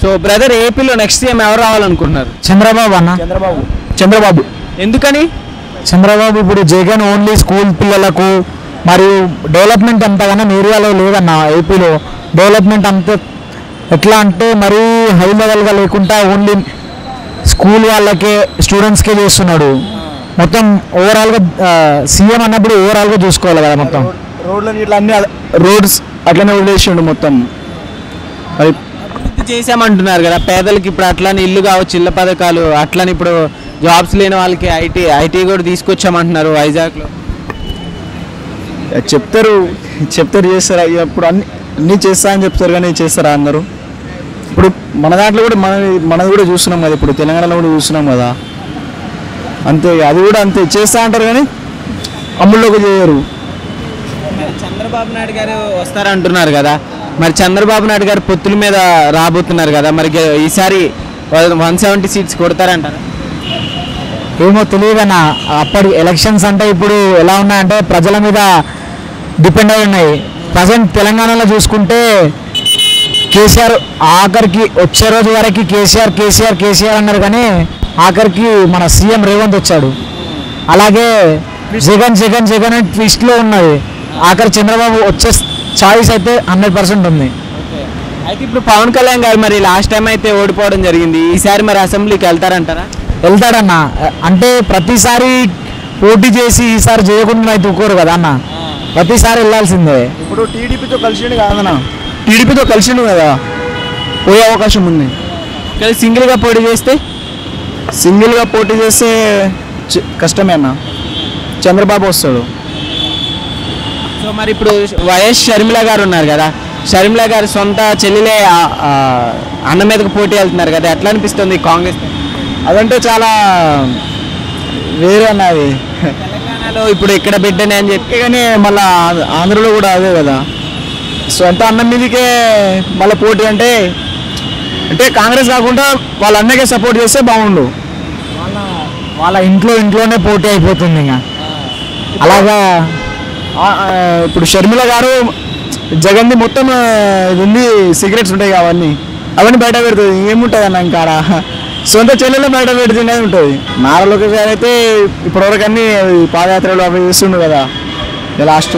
so brother ఏపీలో next CM ఎవరు రావాలనుకుంటున్నారు చంద్రబాబు అన్న చంద్రబాబు చంద్రబాబు ఎందుకని చంద్రబాబు ఇప్పుడు జగన్ ఓన్లీ స్కూల్ పిల్లలకు మరియు డెవలప్మెంట్ అంతగానో ఏరియాలో లేదన్న ఏపీలో డెవలప్మెంట్ అంత ఎట్లా అంటే మరీ హై లెవెల్గా లేకుండా ఓన్లీ స్కూల్ వాళ్ళకే స్టూడెంట్స్కే చేస్తున్నాడు మొత్తం ఓవరాల్గా సీఎం అన్నప్పుడు ఓవరాల్గా చూసుకోవాలి కదా మొత్తం రోడ్లని ఇట్లా అన్ని రోడ్స్ అట్లనే వదిలేసిండు మొత్తం అది అభివృద్ధి చేశామంటున్నారు కదా పేదలకి ఇప్పుడు అట్లని ఇల్లు కావచ్చు ఇళ్ళ పథకాలు అట్లని ఇప్పుడు జాబ్స్ లేని వాళ్ళకి ఐటీ ఐటీ కూడా తీసుకొచ్చామంటున్నారు వైజాగ్లో చెప్తారు చెప్తారు చేస్తారా ఇక ఇప్పుడు అన్ని అన్నీ చేస్తా అని చెప్తారు కానీ చేస్తారా అందరూ ఇప్పుడు మన దాంట్లో కూడా మన మనది కూడా చూస్తున్నాం కదా ఇప్పుడు తెలంగాణలో కూడా చూస్తున్నాం కదా అంతే అది కూడా అంతే చేస్తా అంటారు కానీ అమల్లోకి చేయరు మరి చంద్రబాబు నాయుడు గారు వస్తారంటున్నారు కదా మరి చంద్రబాబు నాయుడు గారు పొత్తుల మీద రాబోతున్నారు కదా మరి గె- ఈసారి వన్ సెవెంటీ సీట్స్ కొడతారంటారా ఏమో తెలియదన్న అప్పటి ఎలక్షన్స్ అంటే ఇప్పుడు ఎలా ఉన్నాయంటే ప్రజల మీద డిపెండ్ అయి ఉన్నాయి ప్రజెంట్ తెలంగాణలో చూసుకుంటే కేసీఆర్ ఆఖరికి వచ్చే రోజు వరకు కేసీఆర్ కేసీఆర్ కేసీఆర్ అన్నారు కానీ ఆఖరికి మన సీఎం రేవంత్ వచ్చాడు అలాగే జగన్ జగన్ జగన్ అని ట్విస్ట్లో ఉన్నది ఆఖరి చంద్రబాబు వచ్చే చాయిస్ అయితే హండ్రెడ్ పర్సెంట్ ఉంది అయితే ఇప్పుడు పవన్ కళ్యాణ్ గారు మరి లాస్ట్ టైం అయితే ఓడిపోవడం జరిగింది ఈసారి మరి అసెంబ్లీకి వెళ్తారంటారా వెళ్తాడన్న అంటే ప్రతిసారి పోటీ చేసి ఈసారి చేయకుండా అయితే ఊరుకోరు కదా అన్న ప్రతిసారి వెళ్ళాల్సిందే ఇప్పుడు టీడీపీతో కలిసిండు కాదన్నా టీడీపీతో కలిసిండు కదా పోయే అవకాశం ఉంది కానీ సింగిల్గా పోటీ చేస్తే సింగిల్గా పోటీ చేస్తే చి- కష్టమే అన్న చంద్రబాబు వస్తాడు సో మరి ఇప్పుడు వైఎస్ షర్మిల గారు ఉన్నారు కదా షర్మిల గారు సొంత చెల్లెలే ఆ- ఆ అన్న మీదకి పోటీ వెళ్తున్నారు కదా ఎట్లా అనిపిస్తుంది కాంగ్రెస్ అదంటే చాలా వేరే అన్నది తెలంగాణలో ఇప్పుడు ఇక్కడ బిడ్డనే అని చెప్పి కానీ మళ్ళీ ఆంధ్రలో కూడా అదే కదా సొంత అన్నం మీదకే మళ్ళీ పోటీ అంటే అంటే కాంగ్రెస్ కాకుండా వాళ్ళ అన్నకే సపోర్ట్ చేస్తే బాగుండు వాళ్ళ ఇంట్లో ఇంట్లోనే పోటీ అయిపోతుంది ఇంకా అలాగా ఆ, ఆ, ఇప్పుడు షర్మిల గారు జగన్ది మొత్తం ఆ, ఇది ఉంది సిగరెట్స్ ఉంటాయి కదా అవన్నీ అవన్నీ బయట పెడుతుంది ఏముంటుంది అన్న ఇంకా ఆడ సొంత చెల్లెలు బయట పెడుతుండే ఉంటుంది నారా లోకేష్ గారు అయితే ఇప్పటివరకు అన్ని పాదయాత్రలు అవి చేస్తుండు కదా లాస్ట్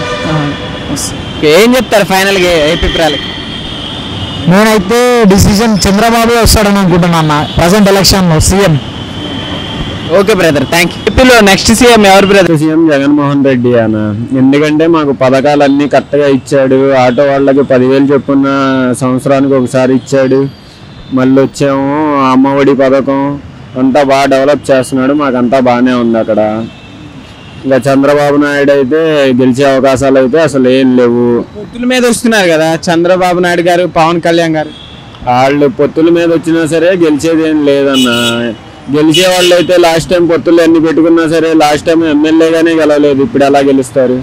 ఏం చెప్తారు ఫైనల్గా ఏపీ ప్రాలకి నేనైతే డిసిజన్ చంద్రబాబు వస్తాడని అనుకుంటున్నా అన్న ప్రజెంట్ ఎలక్షన్లో CM okay brother thank you ఏపీలో నెక్స్ట్ సీఎం ఎవరు బ్రదర్ సీఎం జగన్మోహన్ రెడ్డి అన్న ఎందుకంటే మాకు పథకాలన్నీ కరెక్ట్గా ఇచ్చాడు ఆటో వాళ్ళకి పదివేలు చొప్పున సంవత్సరానికి ఒకసారి ఇచ్చాడు మళ్ళీ వచ్చాము అమ్మఒడి పథకం అంతా బాగా డెవలప్ చేస్తున్నాడు మాకంతా బాగానే ఉంది అక్కడ ఇంకా చంద్రబాబు నాయుడు అయితే గెలిచే అవకాశాలు అయితే అసలు ఏం లేవు పొత్తుల మీద వస్తున్నారు కదా చంద్రబాబు నాయుడు గారు పవన్ కళ్యాణ్ గారు వాళ్ళు పొత్తుల మీద వచ్చినా సరే గెలిచేది ఏం లేదన్న గెలిచే వాళ్ళు అయితే లాస్ట్ టైం పొత్తులు ఎన్ని పెట్టుకున్నా సరే లాస్ట్ టైం ఎమ్మెల్యేగానే గెలవలేదు ఇప్పుడు ఎలా గెలుస్తారు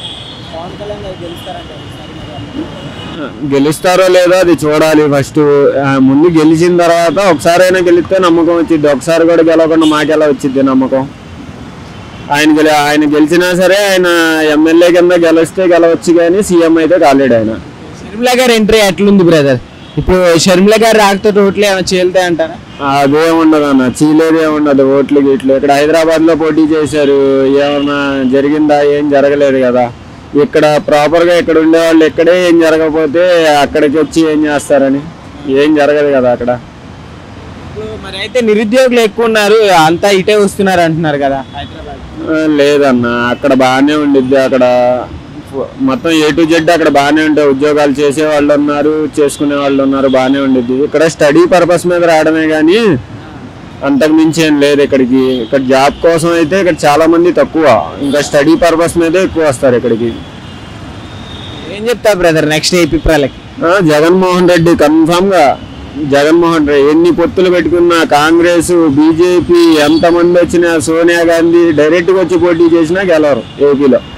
గెలుస్తారో లేదో అది చూడాలి ఫస్ట్ ముందు గెలిచిన తర్వాత ఒకసారైనా గెలిస్తే నమ్మకం వచ్చింది ఒకసారి కూడా గెలవకుండా మాకెలా వచ్చింది నమ్మకం ఆయన గెలి ఆయన గెలిచినా సరే ఆయన ఎమ్మెల్యే కింద గెలిస్తే గెలవచ్చు కానీ సీఎం అయితే కాలేడు ఆయన షర్మిల గారి ఎంట్రీ ఎట్లుంది బ్రదర్ ఇప్పుడు షర్మిల గారు రాకతో ఓట్లు ఏమైనా చేలుతాయి అంటారా అదే ఉండదు అన్న చీలేదే ఉండదు ఓట్లు గిట్లు ఇక్కడ హైదరాబాద్ లో పోటీ చేశారు ఏమన్నా జరిగిందా ఏం జరగలేదు కదా ఇక్కడ ప్రాపర్ గా ఇక్కడ ఉండే వాళ్ళు ఇక్కడే ఏం జరగకపోతే అక్కడికి వచ్చి ఏం చేస్తారని ఏం జరగదు కదా అక్కడ ఇప్పుడు మరి అయితే నిరుద్యోగులు ఎక్కువ ఉన్నారు అంతా ఇటే వస్తున్నారు అంటున్నారు కదా హైదరాబాద్ ఆ, లేదన్న అక్కడ బాగానే ఉండిద్ది అక్కడ ఫ- మొత్తం ఏ టు జెడ్ అక్కడ బాగానే ఉంటాయి ఉద్యోగాలు చేసే వాళ్ళు ఉన్నారు చేసుకునే వాళ్ళు ఉన్నారు బాగానే ఉండిద్ది ఇక్కడ స్టడీ పర్పస్ మీద రావడమే కానీ అంతకు మించి ఏం లేదు ఇక్కడికి ఇక్కడ జాబ్ కోసం అయితే ఇక్కడ చాలా మంది తక్కువ ఇంకా స్టడీ పర్పస్ మీదే ఎక్కువ వస్తారు ఇక్కడికి ఏం చెప్తారు బ్రదర్ నెక్స్ట్ ఏపీ ప్రాలకి ఆ, జగన్మోహన్ రెడ్డి కన్ఫామ్ గా జగన్మోహన్ రెడ్డి ఎన్ని పొత్తులు పెట్టుకున్నా కాంగ్రెస్ బీజేపీ ఎంతమంది వచ్చినా సోనియా గాంధీ డైరెక్ట్ గా వచ్చి పోటీ చేసినా గెలవరు ఏపీలో